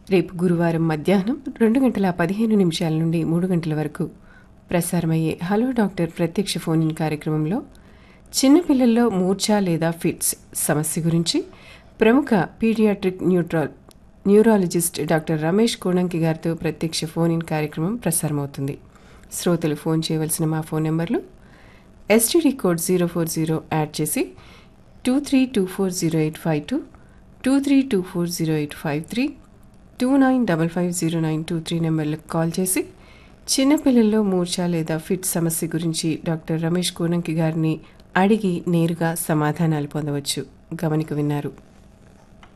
రేపు గురువారం మధ్యాహ్నం రెండు గంటల పదిహేను నిమిషాల నుండి మూడు గంటల వరకు ప్రసారమయ్యే హలో డాక్టర్ ప్రత్యక్ష ఫోన్ ఇన్ కార్యక్రమంలో చిన్నపిల్లల్లో మూర్ఛ లేదా ఫిట్స్ సమస్య గురించి ప్రముఖ paediatric neutral neurologist doctor Ramesh Konanki గారితో ప్రత్యక్ష ఫోన్ ఇన్ కార్యక్రమం ప్రసారమవుతుంది శ్రోతలు ఫోన్ చేయవలసిన మా ఫోన్ నెంబర్లు STD code zero four zero add చేసి two three two four zero eight five two two three two four zero eight five three two nine double five zero nine two three నెంబర్లకు call చేసి చిన్నపిల్లల్లో మూర్ఛ లేదా fit సమస్య గురించి doctor Ramesh కోనంకి గారిని అడిగి నేరుగా సమాధానాలు పొందవచ్చు గమనిక విన్నారు